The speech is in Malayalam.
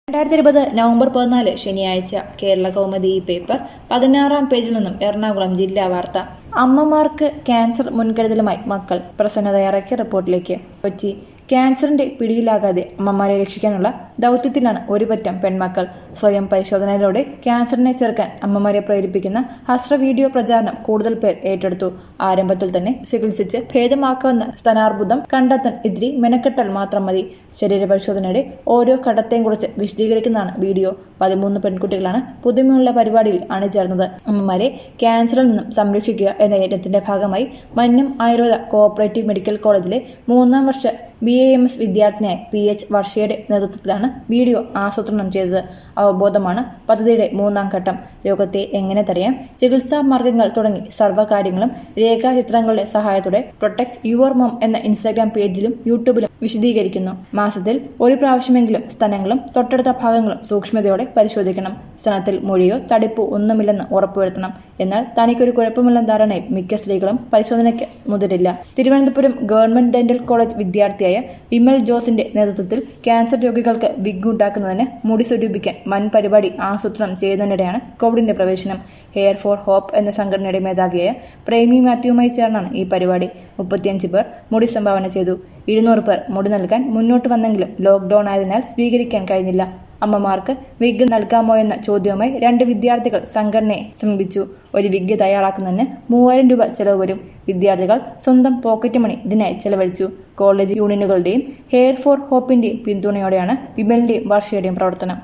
രണ്ടായിരത്തി ഇരുപത് നവംബർ പതിനാല് ശനിയാഴ്ച കേരള കൗമുദി ഈ പേപ്പർ പതിനാറാം പേജിൽ നിന്നും എറണാകുളം ജില്ലാ വാർത്ത അമ്മമാർക്ക് ക്യാൻസർ മുൻകരുതലുമായി മക്കൾ പ്രസന്ന തയ്യാറാക്കിയ റിപ്പോർട്ടിലേക്ക് കൊച്ചി ക്യാൻസറിന്റെ പിടിയിലാകാതെ അമ്മമാരെ രക്ഷിക്കാനുള്ള ദൗത്യത്തിലാണ് ഒരു പറ്റം പെൺമക്കൾ സ്വയം പരിശോധനയിലൂടെ ക്യാൻസറിനെ ചെറുക്കാൻ അമ്മമാരെ പ്രേരിപ്പിക്കുന്ന ഹസ്ര വീഡിയോ പ്രചാരണം കൂടുതൽ പേർ ഏറ്റെടുത്തു ആരംഭത്തിൽ തന്നെ ചികിത്സിച്ച് ഭേദമാക്കാവുന്ന സ്ഥാനാർബുദം കണ്ടെത്താൻ ഇതിരി മെനക്കെട്ടാൽ മാത്രം മതി ശരീര പരിശോധനയുടെ ഓരോ ഘട്ടത്തെയും കുറിച്ച് വിശദീകരിക്കുന്നതാണ് വീഡിയോ പതിമൂന്ന് പെൺകുട്ടികളാണ് പുതുമയുള്ള പരിപാടിയിൽ അണിചേർന്നത് അമ്മമാരെ ക്യാൻസറിൽ നിന്നും സംരക്ഷിക്കുക എന്ന യജ്ഞത്തിന്റെ ഭാഗമായി മന്നം ആയുർവേദ കോഓപ്പറേറ്റീവ് മെഡിക്കൽ കോളേജിലെ മൂന്നാം വർഷ ബി എ എം എസ് വിദ്യാർത്ഥിനിയായ പി എച്ച് വർഷയുടെ നേതൃത്വത്തിലാണ് വീഡിയോ ആസൂത്രണം ചെയ്തത് അവബോധമാണ് പദ്ധതിയുടെ മൂന്നാം ഘട്ടം രോഗത്തെ എങ്ങനെ തടയാം ചികിത്സാ മാർഗങ്ങൾ തുടങ്ങി സർവ്വകാര്യങ്ങളും രേഖാചിത്രങ്ങളുടെ സഹായത്തോടെ പ്രൊട്ടക്ട് യുവർ മോം എന്ന ഇൻസ്റ്റാഗ്രാം പേജിലും യൂട്യൂബിലും വിശദീകരിക്കുന്നു മാസത്തിൽ ഒരു പ്രാവശ്യമെങ്കിലും സ്തനങ്ങളും തൊട്ടടുത്ത ഭാഗങ്ങളും സൂക്ഷ്മതയോടെ പരിശോധിക്കണം സ്തനത്തിൽ മൊഴിയോ തടിപ്പോ ഒന്നുമില്ലെന്ന് ഉറപ്പുവരുത്തണം എന്നാൽ തനിക്കൊരു കുഴപ്പമില്ലെന്ന ധാരണയിൽ മിക്ക സ്ത്രീകളും പരിശോധനയ്ക്ക് മുതിരില്ല തിരുവനന്തപുരം ഗവൺമെന്റ് ഡെന്റൽ കോളേജ് വിദ്യാർത്ഥിയായ വിമൽ ജോസിന്റെ നേതൃത്വത്തിൽ ക്യാൻസർ രോഗികൾക്ക് വിഗ് ഉണ്ടാക്കുന്നതിന് മുടി സ്വരൂപിക്കാൻ വൻ പരിപാടി ആസൂത്രണം ചെയ്യുന്നതിനിടെയാണ് കോവിഡിന്റെ പ്രവേശനം ഹെയർ ഫോർ ഹോപ്പ് എന്ന സംഘടനയുടെ മേധാവിയായ പ്രേമി മാത്യുവുമായി ചേർന്നാണ് ഈ പരിപാടി മുപ്പത്തിയഞ്ച് പേർ മുടി സംഭാവന ചെയ്തു ഇരുന്നൂറ് പേർ മുടി നൽകാൻ മുന്നോട്ട് വന്നെങ്കിലും ലോക്ക്ഡൌൺ ആയതിനാൽ സ്വീകരിക്കാൻ കഴിഞ്ഞില്ല അമ്മമാർക്ക് വിഗ് നൽകാമോ എന്ന ചോദ്യവുമായി രണ്ട് വിദ്യാർത്ഥികൾ സംഘടനയെ സമീപിച്ചു ഒരു വിഗ് തയ്യാറാക്കുന്നതിന് മൂവായിരം രൂപ ചെലവ് വരും വിദ്യാർത്ഥികൾ സ്വന്തം പോക്കറ്റ് മണി ഇതിനായി ചെലവഴിച്ചു കോളേജ് യൂണിയനുകളുടെയും ഹെയർ ഫോർ ഹോപ്പിന്റെയും പിന്തുണയോടെയാണ് വിമലിന്റെയും വർഷയുടെയും പ്രവർത്തനം